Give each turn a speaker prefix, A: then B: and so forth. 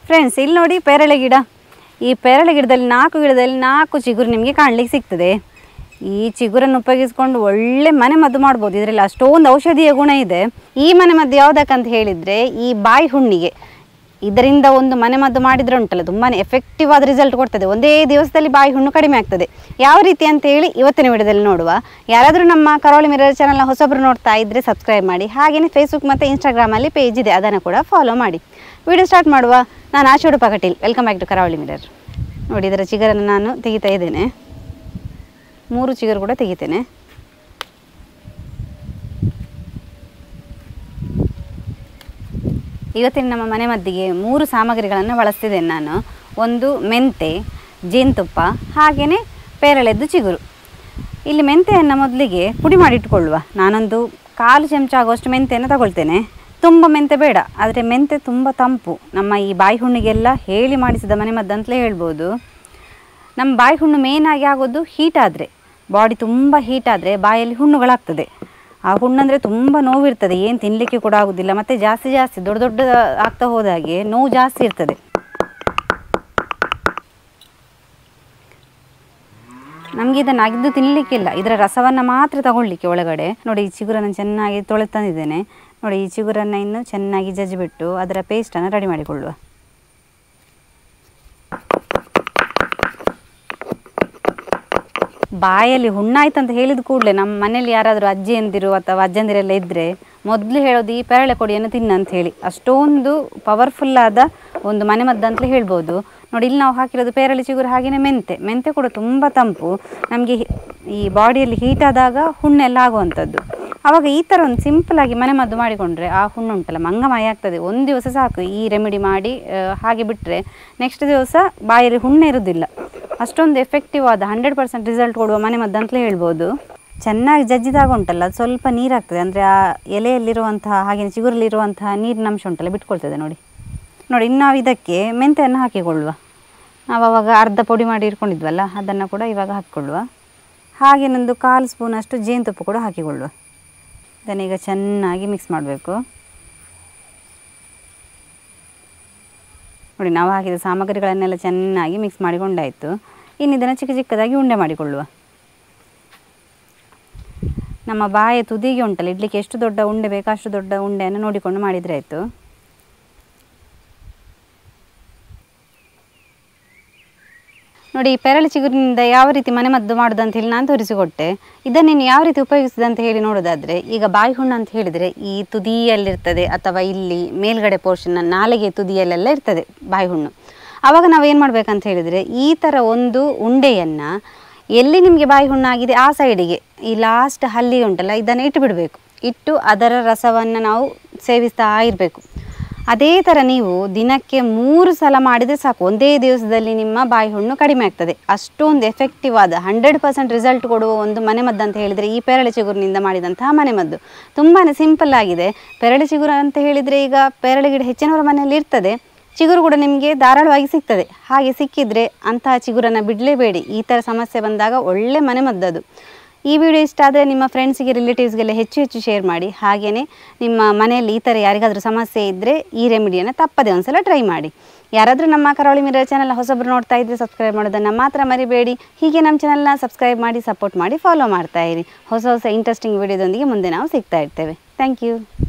A: friends ಇಲ್ಲಿ ನೋಡಿ ಪೇರಳೆ ಗಿಡ ಈ ಪೇರಳೆ ಗಿಡದಲ್ಲಿ ನಾಲ್ಕು ಗಿಡದಲ್ಲಿ ನಾಲ್ಕು ಚಿಗುರು ನಿಮಗೆ ಕಾಣಲಿಕ್ಕೆ ಸಿಗ್ತದೆ ಈ ಚಿಗುರನ್ನು ಉಪಯೋಗಿಸ್ಕೊಂಡು ಒಳ್ಳೆ ಮನೆ ಮದ್ದು ಮಾಡ್ಬೋದು ಇದರಲ್ಲಿ ಅಷ್ಟೊಂದು ಔಷಧೀಯ ಗುಣ ಇದೆ ಈ ಮನೆ ಮದ್ದು ಯಾವುದಕ್ಕಂತ ಹೇಳಿದರೆ ಈ ಬಾಯಿ ಹುಣ್ಣಿಗೆ ಇದರಿಂದ ಒಂದು ಮನೆ ಮದ್ದು ಮಾಡಿದ್ರೆ ಉಂಟಲ್ಲ ತುಂಬಾ ಎಫೆಕ್ಟಿವ್ ಆದ ರಿಸಲ್ಟ್ ಕೊಡ್ತದೆ ಒಂದೇ ದಿವಸದಲ್ಲಿ ಬಾಯಿ ಹುಣ್ಣು ಕಡಿಮೆ ಆಗ್ತದೆ ಯಾವ ರೀತಿ ಅಂತ ಹೇಳಿ ಇವತ್ತಿನ ವಿಡಿಯೋದಲ್ಲಿ ನೋಡುವ ಯಾರಾದರೂ ನಮ್ಮ ಕರಾವಳಿ ಮಿರರ್ ಚಾನಲ್ನ ಹೊಸಬ್ರು ನೋಡ್ತಾ ಇದ್ದರೆ ಸಬ್ಸ್ಕ್ರೈಬ್ ಮಾಡಿ ಹಾಗೆಯೇ ಫೇಸ್ಬುಕ್ ಮತ್ತು ಇನ್ಸ್ಟಾಗ್ರಾಮಲ್ಲಿ ಪೇಜ್ ಇದೆ ಅದನ್ನು ಕೂಡ ಫಾಲೋ ಮಾಡಿ ವಿಡಿಯೋ ಸ್ಟಾರ್ಟ್ ಮಾಡುವ ನಾನು ಆಶೋಡು ಪಕಟೀಲ್ welcome back to Karavali Mirror ನೋಡಿ ಇದರ ಚಿಗರನ್ನು ನಾನು ತೆಗಿತಾ ಇದ್ದೇನೆ ಮೂರು ಚಿಗುರು ಕೂಡ ತೆಗಿತೇನೆ ಇವತ್ತಿನ ನಮ್ಮ ಮನೆ ಮದ್ದಿಗೆ ಮೂರು ಸಾಮಗ್ರಿಗಳನ್ನು ಬಳಸ್ತಿದ್ದೇನೆ ನಾನು ಒಂದು ಮೆಂತೆ ಜೇನುತುಪ್ಪ ಹಾಗೆಯೇ ಪೇರಳೆದ್ದು ಚಿಗುರು ಇಲ್ಲಿ ಮೆಂತೆಯನ್ನು ಮೊದಲಿಗೆ ಪುಡಿ ಮಾಡಿಟ್ಕೊಳ್ಳುವ ನಾನೊಂದು ಕಾಲು ಚಮಚ ಆಗುವಷ್ಟು ಮೆಂತೆಯನ್ನು ತಗೊಳ್ತೇನೆ ತುಂಬ ಮೆಂತೆ ಬೇಡ ಆದರೆ ಮೆಂತೆ ತುಂಬ ತಂಪು ನಮ್ಮ ಈ ಬಾಯಿ ಹುಣ್ಣಿಗೆಲ್ಲ ಹೇಳಿ ಮಾಡಿಸಿದ ಮನೆ ಮದ್ದು ಅಂತಲೇ ಹೇಳ್ಬೋದು ನಮ್ಮ ಬಾಯಿ ಹುಣ್ಣು ಮೇಯ್ನಾಗಿ ಆಗೋದು ಹೀಟ್ ಆದರೆ ಬಾಡಿ ತುಂಬ ಹೀಟ್ ಆದರೆ ಬಾಯಲ್ಲಿ ಹುಣ್ಣುಗಳಾಗ್ತದೆ ಆ ಹುಣ್ಣಂದರೆ ತುಂಬ ನೋವಿರ್ತದೆ ಏನು ತಿನ್ನಲಿಕ್ಕೆ ಕೂಡ ಆಗೋದಿಲ್ಲ ಮತ್ತು ಜಾಸ್ತಿ ಜಾಸ್ತಿ ದೊಡ್ಡ ದೊಡ್ಡ ಆಗ್ತಾ ಹೋದಾಗೆ ನೋವು ಜಾಸ್ತಿ ಇರ್ತದೆ ನಮಗೆ ಇದನ್ನು ಅಗಿದು ತಿನ್ನಲಿಕ್ಕಿಲ್ಲ ಇದರ ರಸವನ್ನು ಮಾತ್ರ ತಗೊಳ್ಳಿಕ್ಕೆ ಒಳಗಡೆ ನೋಡಿ ಈ ಚಿಗುರನ್ನು ಚೆನ್ನಾಗಿ ತೊಳೆದು ತಂದಿದ್ದೇನೆ ನೋಡಿ ಈ ಚಿಗುರನ್ನು ಇನ್ನು ಚೆನ್ನಾಗಿ ಜಜ್ಜಿಬಿಟ್ಟು ಅದರ ಪೇಸ್ಟನ್ನು ರೆಡಿ ಮಾಡಿಕೊಳ್ಳುವ ಬಾಯಲ್ಲಿ ಹುಣ್ಣಾಯ್ತು ಅಂತ ಹೇಳಿದ ಕೂಡಲೇ ನಮ್ಮ ಮನೇಲಿ ಯಾರಾದರೂ ಅಜ್ಜಿಯಂದಿರು ಅಥವಾ ಅಜ್ಜಂದಿರೆಲ್ಲ ಇದ್ದರೆ ಮೊದಲು ಹೇಳೋದು ಈ ಪೇರಳೆ ಕೊಡಿಯನ್ನು ತಿನ್ನ ಅಂತ ಹೇಳಿ ಅಷ್ಟೊಂದು ಪವರ್ಫುಲ್ ಆದ ಒಂದು ಮನೆ ಮದ್ದು ಅಂತಲೇ ಹೇಳ್ಬೋದು ನೋಡಿ ಇಲ್ಲಿ ನಾವು ಹಾಕಿರೋದು ಪೇರಳೆ ಚಿಗುರು ಹಾಗೆಯೇ ಮೆಂತೆ ಮೆಂತೆ ಕೂಡ ತುಂಬ ತಂಪು ನಮಗೆ ಈ ಬಾಡಿಯಲ್ಲಿ ಹೀಟ್ ಆದಾಗ ಹುಣ್ಣೆಲ್ಲ ಆಗುವಂಥದ್ದು ಆವಾಗ ಈ ಥರ ಒಂದು ಸಿಂಪಲಾಗಿ ಮನೆ ಮದ್ದು ಮಾಡಿಕೊಂಡ್ರೆ ಆ ಹುಣ್ಣು ಉಂಟಲ್ಲ ಮಂಗಮಯ ಆಗ್ತದೆ ಒಂದು ದಿವಸ ಸಾಕು ಈ ರೆಮಿಡಿ ಮಾಡಿ ಆ, ಹಾಗೆ ಬಿಟ್ಟರೆ ನೆಕ್ಸ್ಟ್ ದಿವಸ ಬಾಯಲ್ಲಿ ಹುಣ್ಣೆ ಇರೋದಿಲ್ಲ ಅಷ್ಟೊಂದು ಎಫೆಕ್ಟಿವ್ ಆದ ಹಂಡ್ರೆಡ್ ಪರ್ಸೆಂಟ್ ರಿಸಲ್ಟ್ ಕೊಡುವ ಮನೆ ಮದ್ದು ಅಂತಲೇ ಹೇಳ್ಬೋದು ಚೆನ್ನಾಗಿ ಜಜ್ಜಿದಾಗ ಉಂಟಲ್ಲ ಅದು ಸ್ವಲ್ಪ ನೀರಾಗ್ತದೆ ಅಂದರೆ ಆ ಎಲೆಯಲ್ಲಿರುವಂತಹ ಹಾಗೆ ಚಿಗುರಲ್ಲಿರುವಂತಹ ನೀರಿನ ಅಂಶ ಉಂಟಲ್ಲ ಬಿಟ್ಕೊಳ್ತದೆ ನೋಡಿ ನೋಡಿ ಇನ್ನು ನಾವು ಇದಕ್ಕೆ ಮೆಂತೆಯನ್ನು ಹಾಕಿಕೊಳ್ಳುವ ನಾವು ಅವಾಗ ಅರ್ಧ ಪುಡಿ ಮಾಡಿ ಇಟ್ಕೊಂಡಿದ್ವಲ್ಲ ಅದನ್ನು ಕೂಡ ಇವಾಗ ಹಾಕಿಕೊಳ್ಳುವ ಹಾಗೇನೊಂದು ಕಾಲು ಸ್ಪೂನಷ್ಟು ಜೇನುತುಪ್ಪ ಕೂಡ ಹಾಕಿಕೊಳ್ಳುವ ಇದನ್ನು ಈಗ ಚೆನ್ನಾಗಿ ಮಿಕ್ಸ್ ಮಾಡಬೇಕು ನೋಡಿ ನಾವು ಹಾಕಿದ ಸಾಮಗ್ರಿಗಳನ್ನೆಲ್ಲ ಚೆನ್ನಾಗಿ ಮಿಕ್ಸ್ ಮಾಡಿಕೊಂಡಾಯಿತು ಇನ್ನು ಇದನ್ನು ಚಿಕ್ಕ ಚಿಕ್ಕದಾಗಿ ಉಂಡೆ ಮಾಡಿಕೊಳ್ಳುವ ನಮ್ಮ ಬಾಯ ತುದಿಗೆ ಉಂಟಲ್ಲ ಇಡ್ಲಿಕ್ಕೆ ಎಷ್ಟು ದೊಡ್ಡ ಉಂಡೆ ಬೇಕೋ ಅಷ್ಟು ದೊಡ್ಡ ಉಂಡೆಯನ್ನು ನೋಡಿಕೊಂಡು ಮಾಡಿದರೆ ಆಯಿತು ನೋಡಿ ಈ ಪೆರಳು ಚಿಗುರಿನಿಂದ ಯಾವ ರೀತಿ ಮನೆ ಮದ್ದು ಮಾಡೋದು ಅಂತ ಹೇಳಿ ನಾನು ತೋರಿಸಿಕೊಟ್ಟೆ ಇದನ್ನು ನೀನು ಯಾವ ರೀತಿ ಉಪಯೋಗಿಸಿದೆ ಅಂತ ಹೇಳಿ ನೋಡೋದಾದರೆ ಈಗ ಬಾಯಿ ಹುಣ್ಣು ಅಂತ ಹೇಳಿದರೆ ಈ ತುದಿಯಲ್ಲಿರ್ತದೆ ಅಥವಾ ಇಲ್ಲಿ ಮೇಲ್ಗಡೆ ಪೋರ್ಷನ್ ನಾಲಿಗೆ ತುದಿಯಲ್ಲೆಲ್ಲ ಇರ್ತದೆ ಬಾಯಿ ಹುಣ್ಣು ಆವಾಗ ನಾವು ಏನು ಮಾಡಬೇಕಂತ ಹೇಳಿದರೆ ಈ ಥರ ಒಂದು ಉಂಡೆಯನ್ನು ಎಲ್ಲಿ ನಿಮಗೆ ಬಾಯಿ ಹುಣ್ಣಾಗಿದೆ ಆ ಸೈಡಿಗೆ ಈ ಲಾಸ್ಟ್ ಹಲ್ಲಿ ಉಂಟಲ್ಲ ಇದನ್ನು ಇಟ್ಟು ಬಿಡಬೇಕು ಇಟ್ಟು ಅದರ ರಸವನ್ನು ನಾವು ಸೇವಿಸ್ತಾ ಇರಬೇಕು ಅದೇ ಥರ ನೀವು ದಿನಕ್ಕೆ ಮೂರು ಸಲ ಮಾಡಿದರೆ ಸಾಕು ಒಂದೇ ದಿವಸದಲ್ಲಿ ನಿಮ್ಮ ಬಾಯಿ ಹುಣ್ಣು ಕಡಿಮೆ ಆಗ್ತದೆ ಅಷ್ಟೊಂದು ಎಫೆಕ್ಟಿವ್ ಆದ ಹಂಡ್ರೆಡ್ ಪರ್ಸೆಂಟ್ ರಿಸಲ್ಟ್ ಕೊಡುವ ಒಂದು ಮನೆಮದ್ದು ಅಂತ ಹೇಳಿದರೆ ಈ ಪೇರಳೆ ಚಿಗುರಿನಿಂದ ಮಾಡಿದಂತಹ ಮನೆಮದ್ದು ತುಂಬಾ ಸಿಂಪಲ್ ಆಗಿದೆ ಪೇರಳೆ ಚಿಗುರು ಅಂತ ಹೇಳಿದರೆ ಈಗ ಪೇರಳೆ ಗಿಡ ಹೆಚ್ಚಿನವರ ಮನೆಯಲ್ಲಿ ಇರ್ತದೆ ಚಿಗುರು ಕೂಡ ನಿಮಗೆ ಧಾರಾಳವಾಗಿ ಸಿಗ್ತದೆ ಹಾಗೆ ಸಿಕ್ಕಿದರೆ ಅಂತಹ ಚಿಗುರನ್ನು ಬಿಡಲೇಬೇಡಿ ಈ ಥರ ಸಮಸ್ಯೆ ಬಂದಾಗ ಒಳ್ಳೆ ಮನೆಮದ್ದದು ಈ ವಿಡಿಯೋ ಇಷ್ಟ ಆದರೆ ನಿಮ್ಮ ಫ್ರೆಂಡ್ಸಿಗೆ ರಿಲೇಟಿವ್ಸ್ಗೆಲ್ಲ ಹೆಚ್ಚು ಹೆಚ್ಚು ಶೇರ್ ಮಾಡಿ ಹಾಗೆಯೇ ನಿಮ್ಮ ಮನೆಯಲ್ಲಿ ಈ ಥರ ಯಾರಿಗಾದರೂ ಸಮಸ್ಯೆ ಇದ್ದರೆ ಈ ರೆಮಿಡಿಯನ್ನು ತಪ್ಪದೆ ಒಂದ್ಸಲ ಟ್ರೈ ಮಾಡಿ ಯಾರಾದರೂ ನಮ್ಮ ಕರಾವಳಿ ಮಿರರ್ ಚಾನಲ್ ಹೊಸಬ್ರು ನೋಡ್ತಾ ಇದ್ದರೆ ಸಬ್ಸ್ಕ್ರೈಬ್ ಮಾಡೋದನ್ನು ಮಾತ್ರ ಮರಿಬೇಡಿ ಹೀಗೆ ನಮ್ಮ ಚಾನಲ್ನ ಸಬ್ಸ್ಕ್ರೈಬ್ ಮಾಡಿ ಸಪೋರ್ಟ್ ಮಾಡಿ ಫಾಲೋ ಮಾಡ್ತಾ ಇರಿ ಹೊಸ ಹೊಸ ಇಂಟ್ರೆಸ್ಟಿಂಗ್ ವಿಡಿಯೋದೊಂದಿಗೆ ಮುಂದೆ ನಾವು ಸಿಗ್ತಾ ಇರ್ತೇವೆ ಥ್ಯಾಂಕ್ ಯು